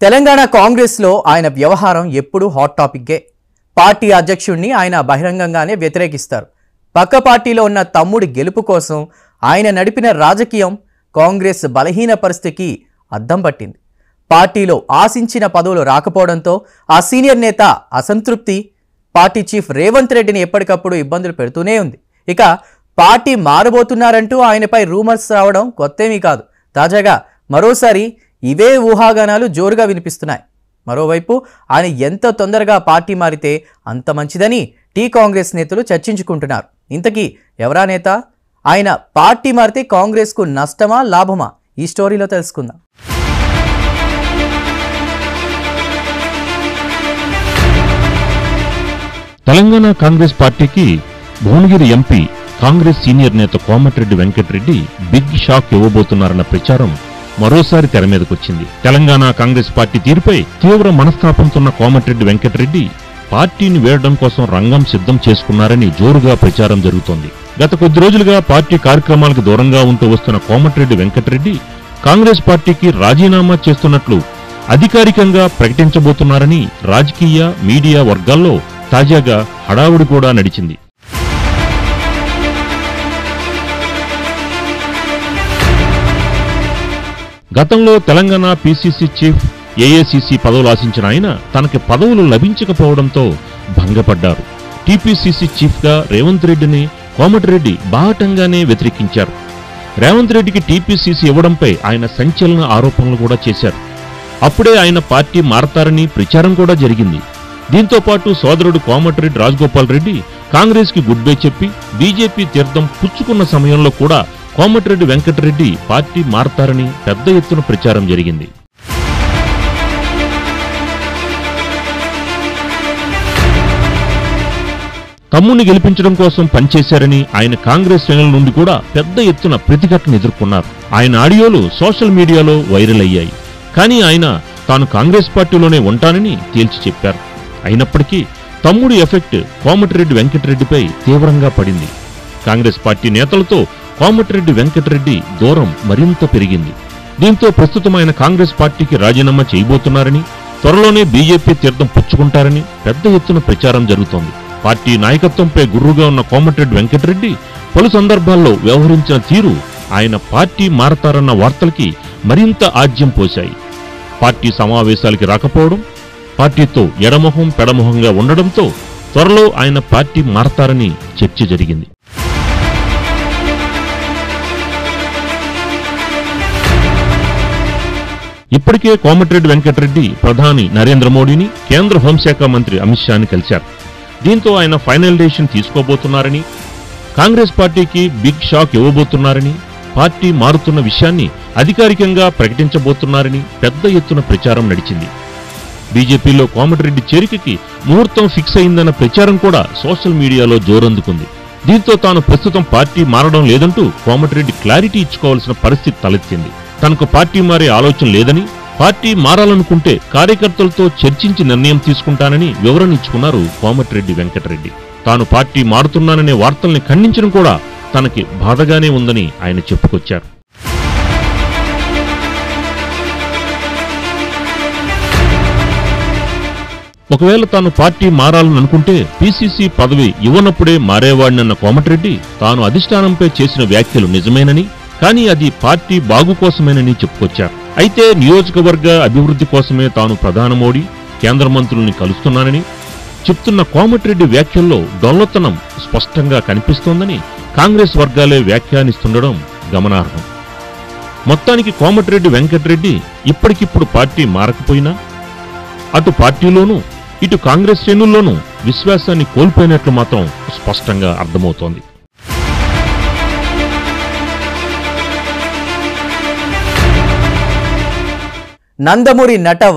తెలంగాణ కాంగ్రెస్లో ఆయన వ్యవహారం ఎప్పుడూ హాట్ టాపిక్కే పార్టీ అధ్యక్షుడిని ఆయన బహిరంగంగానే వ్యతిరేకిస్తారు పక్క పార్టీలో ఉన్న తమ్ముడి గెలుపు కోసం ఆయన నడిపిన రాజకీయం కాంగ్రెస్ బలహీన పరిస్థితికి అద్దం పట్టింది పార్టీలో ఆశించిన పదవులు రాకపోవడంతో ఆ సీనియర్ నేత అసంతృప్తి పార్టీ చీఫ్ రేవంత్ రెడ్డిని ఎప్పటికప్పుడు ఇబ్బందులు పెడుతూనే ఉంది ఇక పార్టీ మారబోతున్నారంటూ ఆయనపై రూమర్స్ రావడం కొత్తేమీ కాదు తాజాగా మరోసారి ఇవే ఊహాగానాలు జోరుగా వినిపిస్తున్నాయి మరోవైపు ఆయన ఎంత తొందరగా పార్టీ మారితే అంత మంచిదని టీ కాంగ్రెస్ నేతలు చర్చించుకుంటున్నారు ఇంతకీ ఎవరా నేత ఆయన పార్టీ మారితే కాంగ్రెస్కు నష్టమా లాభమా ఈ స్టోరీలో తెలుసుకుందాం తెలంగాణ కాంగ్రెస్ పార్టీకి భువనగిరి ఎంపీ కాంగ్రెస్ సీనియర్ నేత కోమటిరెడ్డి వెంకటరెడ్డి బిగ్ షాక్ ఇవ్వబోతున్నారన్న ప్రచారం మరోసారి తెర మీదకొచ్చింది తెలంగాణ కాంగ్రెస్ పార్టీ తీరుపై తీవ్ర మనస్తాపంతో ఉన్న కోమటిరెడ్డి వెంకటరెడ్డి పార్టీని వేయడం కోసం రంగం సిద్ధం చేసుకున్నారని జోరుగా ప్రచారం జరుగుతోంది గత కొద్ది రోజులుగా పార్టీ కార్యక్రమాలకు దూరంగా ఉంటూ వస్తున్న కోమటిరెడ్డి వెంకటరెడ్డి కాంగ్రెస్ పార్టీకి రాజీనామా చేస్తున్నట్లు అధికారికంగా ప్రకటించబోతున్నారని రాజకీయ మీడియా వర్గాల్లో తాజాగా హడావుడి కూడా నడిచింది గతంలో తెలంగాణ పీసీసీ చీఫ్ ఏఏసీసీ పదవులు ఆశించిన ఆయన తనకి పదవులు లభించకపోవడంతో భంగపడ్డారు టీపీసీసీ చీఫ్గా రేవంత్ రెడ్డిని కోమటిరెడ్డి బాహటంగానే వ్యతిరేకించారు రేవంత్ రెడ్డికి టీపీసీసీ ఇవ్వడంపై ఆయన సంచలన ఆరోపణలు కూడా చేశారు అప్పుడే ఆయన పార్టీ మారతారని ప్రచారం కూడా జరిగింది దీంతో పాటు సోదరుడు కోమటిరెడ్డి రాజగోపాల్ రెడ్డి కాంగ్రెస్ కి గుడ్ బై చెప్పి బీజేపీ తీర్థం పుచ్చుకున్న సమయంలో కూడా కోమటిరెడ్డి వెంకటరెడ్డి పార్టీ మారతారని పెద్ద ఎత్తున ప్రచారం జరిగింది తమ్ముని గెలిపించడం కోసం పనిచేశారని ఆయన కాంగ్రెస్ శ్రేణుల నుండి కూడా పెద్ద ఎత్తున ప్రతిఘటన ఎదుర్కొన్నారు ఆయన ఆడియోలు సోషల్ మీడియాలో వైరల్ అయ్యాయి కానీ ఆయన తాను కాంగ్రెస్ పార్టీలోనే ఉంటానని తేల్చి చెప్పారు అయినప్పటికీ తమ్ముడి ఎఫెక్ట్ కోమటిరెడ్డి వెంకటరెడ్డిపై తీవ్రంగా పడింది కాంగ్రెస్ పార్టీ నేతలతో కోమటిరెడ్డి వెంకటరెడ్డి దూరం మరింత పెరిగింది దీంతో ప్రస్తుతం ఆయన కాంగ్రెస్ పార్టీకి రాజీనామా చేయబోతున్నారని త్వరలోనే బీజేపీ తీర్థం పుచ్చుకుంటారని పెద్ద ఎత్తున ప్రచారం జరుగుతోంది పార్టీ నాయకత్వంపై గుర్రుగా ఉన్న కోమటిరెడ్డి వెంకటరెడ్డి పలు సందర్భాల్లో వ్యవహరించిన తీరు ఆయన పార్టీ మారతారన్న వార్తలకి మరింత ఆజ్యం పోశాయి పార్టీ సమావేశాలకి రాకపోవడం పార్టీతో ఎడమొహం పెడమొహంగా ఉండడంతో త్వరలో ఆయన పార్టీ మారతారని చర్చ జరిగింది ఇప్పటికే కోమటిరెడ్డి వెంకటరెడ్డి ప్రధాని నరేంద్ర మోడీని కేంద్ర హోంశాఖ మంత్రి అమిత్ షాని కలిశారు దీంతో ఆయన ఫైనల్ డెసిషన్ తీసుకోబోతున్నారని కాంగ్రెస్ పార్టీకి బిగ్ షాక్ ఇవ్వబోతున్నారని పార్టీ మారుతున్న విషయాన్ని అధికారికంగా ప్రకటించబోతున్నారని పెద్ద ఎత్తున ప్రచారం నడిచింది బీజేపీలో కోమటిరెడ్డి చేరికకి ముహూర్తం ఫిక్స్ అయిందన్న ప్రచారం కూడా సోషల్ మీడియాలో జోరందుకుంది దీంతో తాను ప్రస్తుతం పార్టీ మారడం లేదంటూ కోమటిరెడ్డి క్లారిటీ ఇచ్చుకోవాల్సిన పరిస్థితి తలెత్తింది తనకు పార్టీ మారే ఆలోచన లేదని పార్టీ మారాలనుకుంటే కార్యకర్తలతో చర్చించి నిర్ణయం తీసుకుంటానని వివరణ ఇచ్చుకున్నారు కోమటిరెడ్డి వెంకటరెడ్డి తాను పార్టీ మారుతున్నాననే వార్తల్ని ఖండించడం కూడా తనకి బాధగానే ఉందని ఆయన చెప్పుకొచ్చారు ఒకవేళ తాను పార్టీ మారాలని అనుకుంటే పీసీసీ పదవి ఇవ్వనప్పుడే మారేవాడినన్న కోమటిరెడ్డి తాను అధిష్టానంపై చేసిన వ్యాఖ్యలు నిజమేనని కానీ అది పార్టీ బాగు కోసమేనని చెప్పుకొచ్చారు అయితే నియోజకవర్గ అభివృద్ధి కోసమే తాను ప్రధాన మోడీ కేంద్ర మంత్రుల్ని కలుస్తున్నానని చెప్తున్న కోమటిరెడ్డి వ్యాఖ్యల్లో డొల్లతనం స్పష్టంగా కనిపిస్తోందని కాంగ్రెస్ వర్గాలే వ్యాఖ్యానిస్తుండడం గమనార్హం మొత్తానికి కోమటిరెడ్డి వెంకటరెడ్డి ఇప్పటికిప్పుడు పార్టీ మారకపోయినా అటు పార్టీలోనూ ఇటు కాంగ్రెస్ శ్రేణుల్లోనూ విశ్వాసాన్ని కోల్పోయినట్లు మాత్రం స్పష్టంగా అర్థమవుతోంది నందమూరి నట